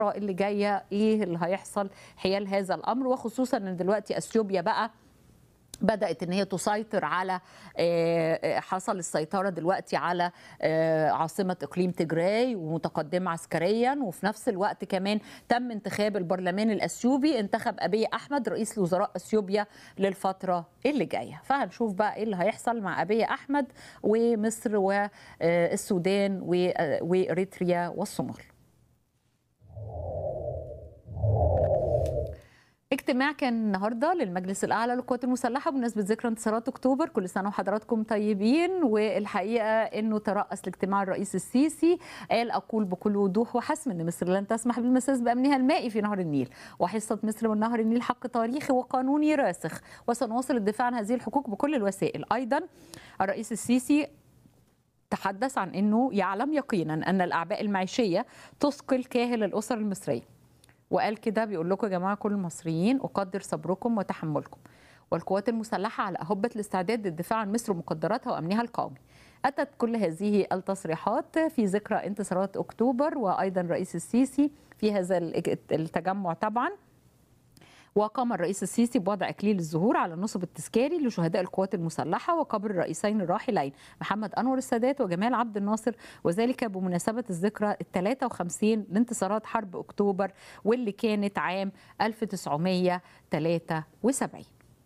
اللي جايه ايه اللي هيحصل حيال هذا الامر وخصوصا ان دلوقتي اثيوبيا بقى بدات ان هي تسيطر على حصل السيطره دلوقتي على عاصمه اقليم تجراي ومتقدمه عسكريا وفي نفس الوقت كمان تم انتخاب البرلمان الاثيوبي انتخب ابي احمد رئيس لوزراء اثيوبيا للفتره اللي جايه فهنشوف بقى ايه اللي هيحصل مع ابي احمد ومصر والسودان واريتريا والصومال اجتماع كان النهارده للمجلس الاعلى للقوات المسلحه بمناسبه ذكرى انتصارات اكتوبر كل سنه وحضراتكم طيبين والحقيقه انه ترأس الاجتماع الرئيس السيسي قال اقول بكل وضوح وحسم ان مصر لن تسمح بالمساس بامنها المائي في نهر النيل وحصه مصر من نهر النيل حق تاريخي وقانوني راسخ وسنواصل الدفاع عن هذه الحقوق بكل الوسائل ايضا الرئيس السيسي تحدث عن انه يعلم يقينا ان الاعباء المعيشيه تثقل كاهل الاسر المصريه وقال كده بيقول لكم يا جماعه كل المصريين اقدر صبركم وتحملكم والقوات المسلحه على اهبه الاستعداد للدفاع عن مصر ومقدراتها وامنها القومي. اتت كل هذه التصريحات في ذكرى انتصارات اكتوبر وايضا رئيس السيسي في هذا التجمع طبعا وقام الرئيس السيسي بوضع اكليل الزهور على النصب التذكاري لشهداء القوات المسلحه وقبر الرئيسين الراحلين محمد انور السادات وجمال عبد الناصر وذلك بمناسبه الذكرى ال 53 لانتصارات حرب اكتوبر واللي كانت عام 1973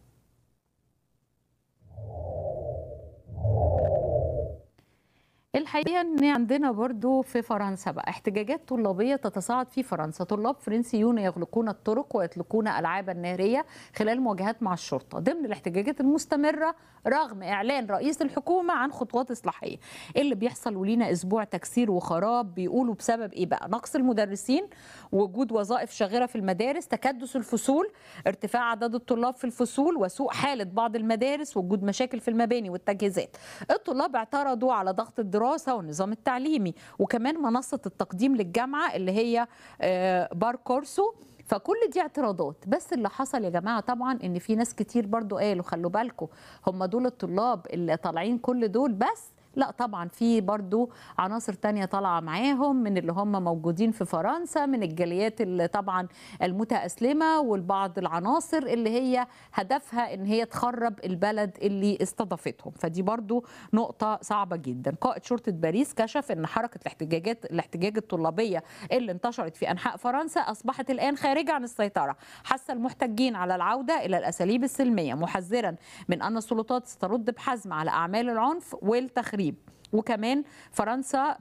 الحقيقه ان عندنا برضو في فرنسا بقى احتجاجات طلابيه تتصاعد في فرنسا طلاب فرنسيون يغلقون الطرق ويطلقون العابا ناريه خلال مواجهات مع الشرطه ضمن الاحتجاجات المستمره رغم اعلان رئيس الحكومه عن خطوات اصلاحيه اللي بيحصل ولينا اسبوع تكسير وخراب بيقولوا بسبب ايه بقى نقص المدرسين وجود وظائف شاغره في المدارس تكدس الفصول ارتفاع عدد الطلاب في الفصول وسوء حاله بعض المدارس وجود مشاكل في المباني والتجهيزات الطلاب اعترضوا على ضغط الدراسه الدراسه والنظام التعليمي وكمان منصه التقديم للجامعه اللي هي بار كورسو فكل دي اعتراضات بس اللي حصل يا جماعه طبعا ان في ناس كتير برضو قالوا خلوا بالكم هم دول الطلاب اللي طالعين كل دول بس لا طبعا في برضو عناصر تانية طالعة معاهم من اللي هم موجودين في فرنسا من الجاليات اللي طبعا المتأسلمة والبعض العناصر اللي هي هدفها ان هي تخرب البلد اللي استضافتهم فدي برضو نقطة صعبة جدا قائد شرطة باريس كشف ان حركة الاحتجاجات الاحتجاج الطلابية اللي انتشرت في انحاء فرنسا اصبحت الان خارجة عن السيطرة حث المحتجين على العودة الى الاساليب السلمية محذرا من ان السلطات سترد بحزم على اعمال العنف والتخريب التخريب وكمان فرنسا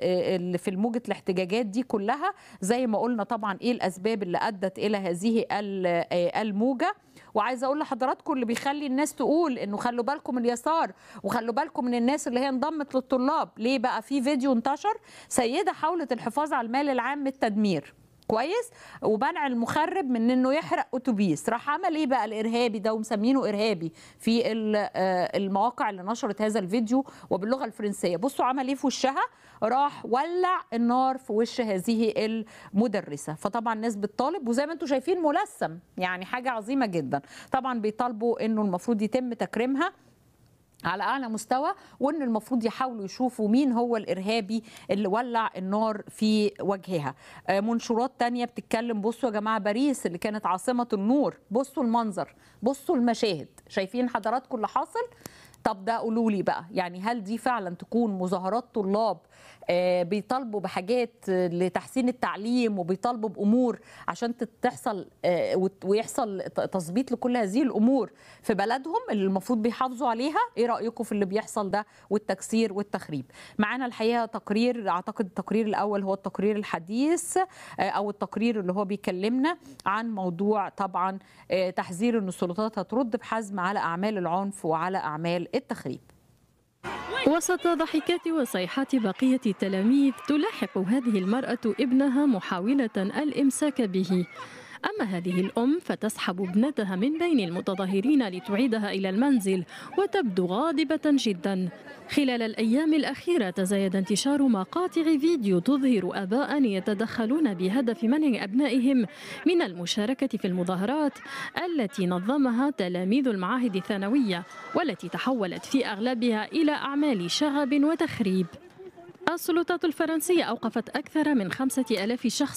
في الموجة الاحتجاجات دي كلها زي ما قلنا طبعا ايه الاسباب اللي ادت الى هذه الموجه وعايزه اقول لحضراتكم اللي بيخلي الناس تقول انه خلوا بالكم من اليسار وخلوا بالكم من الناس اللي هي انضمت للطلاب ليه بقى في فيديو انتشر سيده حاولت الحفاظ على المال العام من التدمير كويس ومنع المخرب من انه يحرق اتوبيس راح عمل ايه بقى الارهابي ده ومسمينه ارهابي في المواقع اللي نشرت هذا الفيديو وباللغه الفرنسيه بصوا عمل ايه في وشها راح ولع النار في وش هذه المدرسه فطبعا الناس بتطالب وزي ما انتم شايفين ملثم يعني حاجه عظيمه جدا طبعا بيطالبوا انه المفروض يتم تكريمها على اعلى مستوى وان المفروض يحاولوا يشوفوا مين هو الارهابي اللي ولع النار في وجهها منشورات تانية بتتكلم بصوا يا جماعه باريس اللي كانت عاصمه النور بصوا المنظر بصوا المشاهد شايفين حضراتكم اللي حاصل طب ده قولوا لي بقى يعني هل دي فعلا تكون مظاهرات طلاب بيطالبوا بحاجات لتحسين التعليم وبيطالبوا بامور عشان تحصل ويحصل تظبيط لكل هذه الامور في بلدهم اللي المفروض بيحافظوا عليها ايه رايكم في اللي بيحصل ده والتكسير والتخريب معانا الحقيقه تقرير اعتقد التقرير الاول هو التقرير الحديث او التقرير اللي هو بيكلمنا عن موضوع طبعا تحذير ان السلطات هترد بحزم على اعمال العنف وعلى اعمال التخريب وسط ضحكات وصيحات بقية التلاميذ تلاحق هذه المرأة ابنها محاولة الإمساك به أما هذه الأم فتسحب ابنتها من بين المتظاهرين لتعيدها إلى المنزل وتبدو غاضبة جدا خلال الأيام الأخيرة تزايد انتشار مقاطع فيديو تظهر آباء يتدخلون بهدف منع أبنائهم من المشاركة في المظاهرات التي نظمها تلاميذ المعاهد الثانوية والتي تحولت في أغلبها إلى أعمال شغب وتخريب السلطات الفرنسية أوقفت أكثر من خمسة ألاف شخص